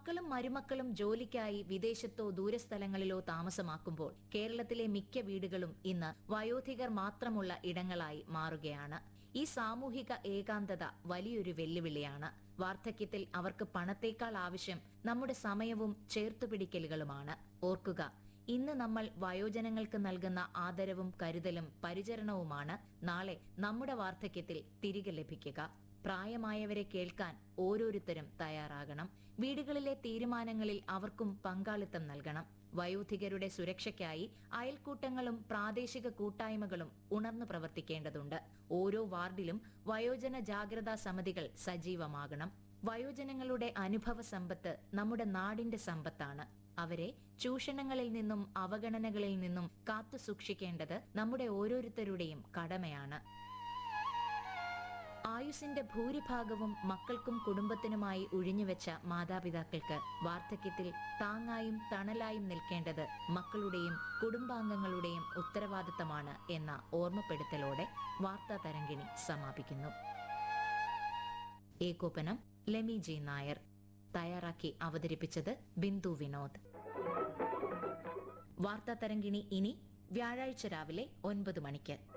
മക്കളും മരുമക്കളും ജോലിക്കായി വിദേശത്തോ ദൂരസ്ഥലങ്ങളിലോ താമസമാക്കുമ്പോൾ കേരളത്തിലെ മിക്ക വീടുകളും ഇന്ന് വയോധികർ മാത്രമുള്ള ഇടങ്ങളായി മാറുകയാണ് ഈ സാമൂഹിക ഏകാന്തത വലിയൊരു വെല്ലുവിളിയാണ് വാർദ്ധക്യത്തിൽ അവർക്ക് പണത്തേക്കാൾ ആവശ്യം നമ്മുടെ സമയവും ചേർത്തുപിടിക്കലുകളുമാണ് ഓർക്കുക ഇന്ന് നമ്മൾ വയോജനങ്ങൾക്ക് നൽകുന്ന ആദരവും കരുതലും പരിചരണവുമാണ് നാളെ നമ്മുടെ വാർദ്ധക്യത്തിൽ തിരികെ ലഭിക്കുക പ്രായമായവരെ കേൾക്കാൻ ഓരോരുത്തരും തയ്യാറാകണം വീടുകളിലെ തീരുമാനങ്ങളിൽ അവർക്കും പങ്കാളിത്തം നൽകണം വയോധികരുടെ സുരക്ഷയ്ക്കായി അയൽക്കൂട്ടങ്ങളും പ്രാദേശിക കൂട്ടായ്മകളും ഉണർന്നു പ്രവർത്തിക്കേണ്ടതുണ്ട് ഓരോ വാർഡിലും വയോജന ജാഗ്രതാ സമിതികൾ സജീവമാകണം വയോജനങ്ങളുടെ അനുഭവ സമ്പത്ത് നമ്മുടെ നാടിന്റെ സമ്പത്താണ് അവരെ ചൂഷണങ്ങളിൽ നിന്നും അവഗണനകളിൽ നിന്നും കാത്തു സൂക്ഷിക്കേണ്ടത് നമ്മുടെ ഓരോരുത്തരുടെയും കടമയാണ് ആയുസിന്റെ ഭൂരിഭാഗവും മക്കൾക്കും കുടുംബത്തിനുമായി ഒഴിഞ്ഞുവെച്ച മാതാപിതാക്കൾക്ക് വാർദ്ധക്യത്തിൽ താങ്ങായും തണലായും നിൽക്കേണ്ടത് മക്കളുടെയും കുടുംബാംഗങ്ങളുടെയും ഉത്തരവാദിത്തമാണ് എന്ന ഓർമ്മപ്പെടുത്തലോടെ വാർത്താ തരംഗിണി സമാപിക്കുന്നു ഏകോപനം ലെമി ജി നായർ തയ്യാറാക്കി അവതരിപ്പിച്ചത് ബിന്ദു വിനോദ് വാർത്താ തരംഗിണി ഇനി വ്യാഴാഴ്ച രാവിലെ ഒൻപത് മണിക്ക്